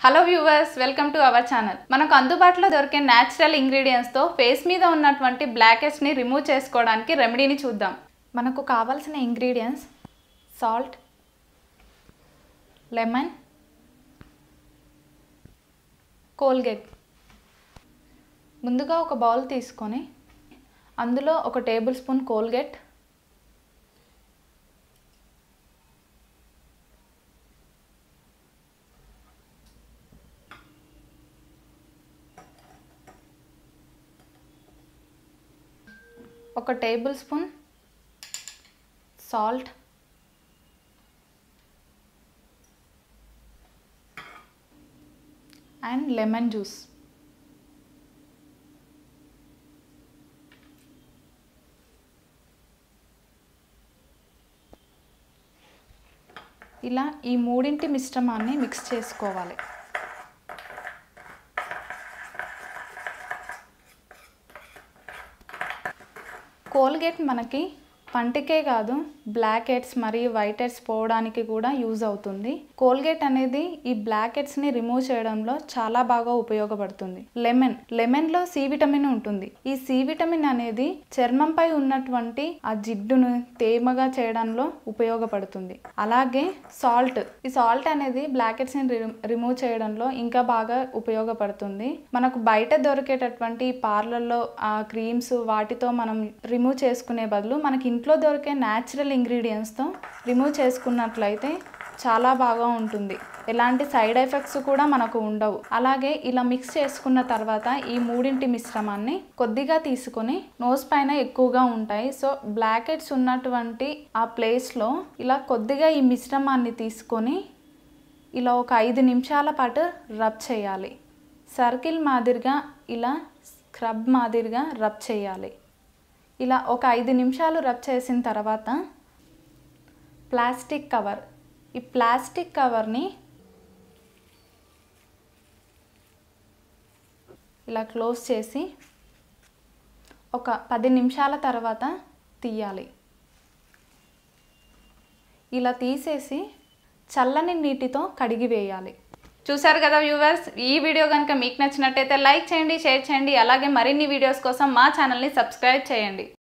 hello viewers welcome to our channel మనకు అందుబాటులో దొరికే న్యాచురల్ ఇంగ్రీడియంట్స్తో ఫేస్ మీద ఉన్నటువంటి బ్లాకెట్స్ని రిమూవ్ చేసుకోవడానికి రెమెడీని చూద్దాం మనకు కావాల్సిన ఇంగ్రీడియంట్స్ సాల్ట్ లెమన్ కోల్గేట్ ముందుగా ఒక బౌల్ తీసుకొని అందులో ఒక టేబుల్ స్పూన్ కోల్గేట్ ఒక tablespoon salt and lemon juice ఇలా ఈ మూడింటి మిశ్రమాన్ని మిక్స్ చేసుకోవాలి కోల్గేట్ మనకి పంటికే కాదు బ్లాక్ హెడ్స్ మరియు వైట్ హెడ్స్ పోవడానికి కూడా యూజ్ అవుతుంది కోల్గేట్ అనేది ఈ బ్లాక్ హెడ్స్ని రిమూవ్ చేయడంలో చాలా బాగా ఉపయోగపడుతుంది లెమన్ లెమన్లో సి విటమిన్ ఉంటుంది ఈ సి విటమిన్ అనేది చర్మంపై ఉన్నటువంటి ఆ జిడ్డును తేమగా చేయడంలో ఉపయోగపడుతుంది అలాగే సాల్ట్ ఈ సాల్ట్ అనేది బ్లాక్ హెడ్స్ని రిమూవ్ చేయడంలో ఇంకా బాగా ఉపయోగపడుతుంది మనకు బయట దొరికేటటువంటి పార్లర్లో ఆ క్రీమ్స్ వాటితో మనం రిమూవ్ చేసుకునే బదులు మనకి ఇంట్లో దొరికే న్యాచురల్ ఇంగ్రీడియంట్స్తో రిమూవ్ చేసుకున్నట్లయితే చాలా బాగా ఉంటుంది ఎలాంటి సైడ్ ఎఫెక్ట్స్ కూడా మనకు ఉండవు అలాగే ఇలా మిక్స్ చేసుకున్న తర్వాత ఈ మూడింటి మిశ్రమాన్ని కొద్దిగా తీసుకొని నోస్ పైన ఎక్కువగా ఉంటాయి సో బ్లాక్ హెడ్స్ ఉన్నటువంటి ఆ ప్లేస్లో ఇలా కొద్దిగా ఈ మిశ్రమాన్ని తీసుకొని ఇలా ఒక ఐదు నిమిషాల పాటు రబ్ చేయాలి సర్కిల్ మాదిరిగా ఇలా స్క్రబ్ మాదిరిగా రబ్ చేయాలి ఇలా ఒక ఐదు నిమిషాలు రబ్ చేసిన తర్వాత ప్లాస్టిక్ కవర్ ఈ ప్లాస్టిక్ కవర్ని ఇలా క్లోజ్ చేసి ఒక పది నిమిషాల తర్వాత తీయాలి ఇలా తీసేసి చల్లని నీటితో కడిగి వేయాలి చూసారు కదా వ్యూవర్స్ ఈ వీడియో కనుక మీకు నచ్చినట్టయితే లైక్ చేయండి షేర్ చేయండి అలాగే మరిన్ని వీడియోస్ కోసం మా ఛానల్ని సబ్స్క్రైబ్ చేయండి